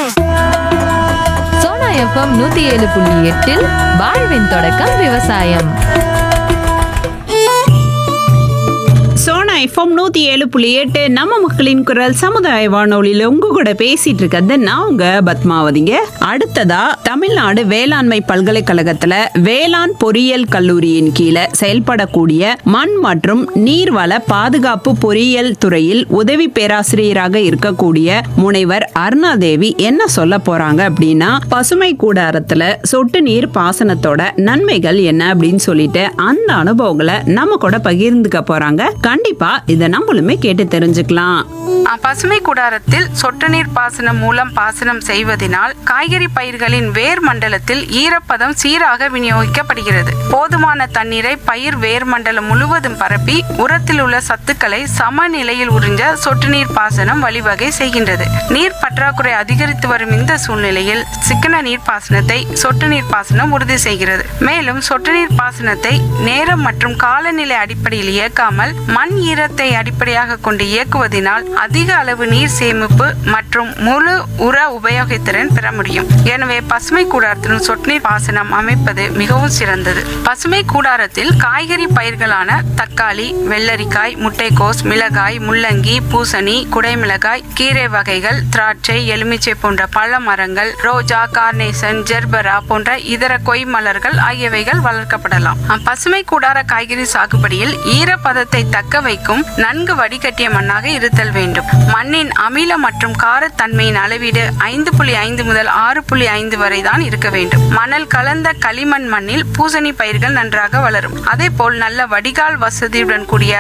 Sona FM நூத்தி ஏழு புள்ளி எட்டில் வாழ்வின் தொடக்கம் விவசாயம் சோனா எஃப்எம் நூத்தி ஏழு புள்ளி எட்டு நம்ம மக்களின் குரல் சமுதாய வானொலியில உங்க கூட பேசிட்டு இருக்கிறது நான் உங்க பத்மாவதிங்க அடுத்ததா தமிழ்நாடு வேளாண்மை பல்கலைக்கழகத்துல வேளாண் பொறியியல் கல்லூரியின் கீழே செயல்படக்கூடிய மண் மற்றும் நீர்வள பாதுகாப்பு பொறியியல் துறையில் உதவி பேராசிரியராக இருக்கக்கூடிய முனைவர் அருணாதேவி என்ன சொல்ல போறாங்க அப்படின்னா பசுமை கூடாரத்துல சொட்டு நீர் பாசனத்தோட நன்மைகள் என்ன அப்படின்னு சொல்லிட்டு அந்த அனுபவங்களை நம்ம கூட பகிர்ந்துக்க போறாங்க கண்டிப்பா இதை நம்மளுமே கேட்டு தெரிஞ்சுக்கலாம் அஹ், பசுமை கூடாரத்தில் சொட்டு நீர் பாசனம் மூலம் பாசனம் செய்வதனால் காய்கறி பயிர்களின் வேர் மண்டலத்தில் ஈரப்பதம் சீராக விநியோகிக்கப்படுகிறது போதுமான தண்ணீரை பயிர் வேர் மண்டலம் முழுவதும் பரப்பி உரத்தில் உள்ள சத்துக்களை சமநிலையில் உறிஞ்ச சொட்டு நீர் பாசனம் வழிவகை செய்கின்றது நீர் பற்றாக்குறை அதிகரித்து வரும் இந்த சூழ்நிலையில் சிக்கன நீர் பாசனத்தை சொட்டு நீர் பாசனம் உறுதி செய்கிறது மேலும் சொட்டு நீர் பாசனத்தை நேரம் மற்றும் காலநிலை அடிப்படையில் இயக்காமல் மண் ஈரத்தை அடிப்படையாக கொண்டு இயக்குவதனால் அதிக அளவு நீர் சேமிப்பு மற்றும் முழு உர உபயோகத்திறன் பெற முடியும் எனவே பசுமை கூடாரத்திலும் சொட்டு நீர் பாசனம் அமைப்பது மிகவும் சிறந்தது பசுமை கூடாரத்தில் காய்கறி பயிர்களான தக்காளி வெள்ளரிக்காய் முட்டைக்கோஸ் மிளகாய் முள்ளங்கி பூசணி குடைமிளகாய் கீரை வகைகள் திராட்சை எலுமிச்சை போன்ற பழ மரங்கள் ரோஜா கார்னேசன் ஜெர்பரா போன்ற இதர கொய் மலர்கள் ஆகியவைகள் வளர்க்கப்படலாம் அஹ், பசுமை கூடார காய்கறி சாகுபடியில் ஈரப்பதத்தை தக்க வைக்கும் நன்கு வடிகட்டிய மண்ணாக இருத்தல் வேண்டும் மண்ணின் அமில மற்றும் காரத்தன்மையின் அளவீடு ஐந்து புள்ளி ஐந்து முதல் ஆறு புள்ளி ஐந்து வரை தான் இருக்க வேண்டும் மணல் கலந்த களிமண் மண்ணில் பூசணி பயிர்கள் நன்றாக வளரும் அதே போல் நல்ல வடிகால் வசதியுடன் கூடிய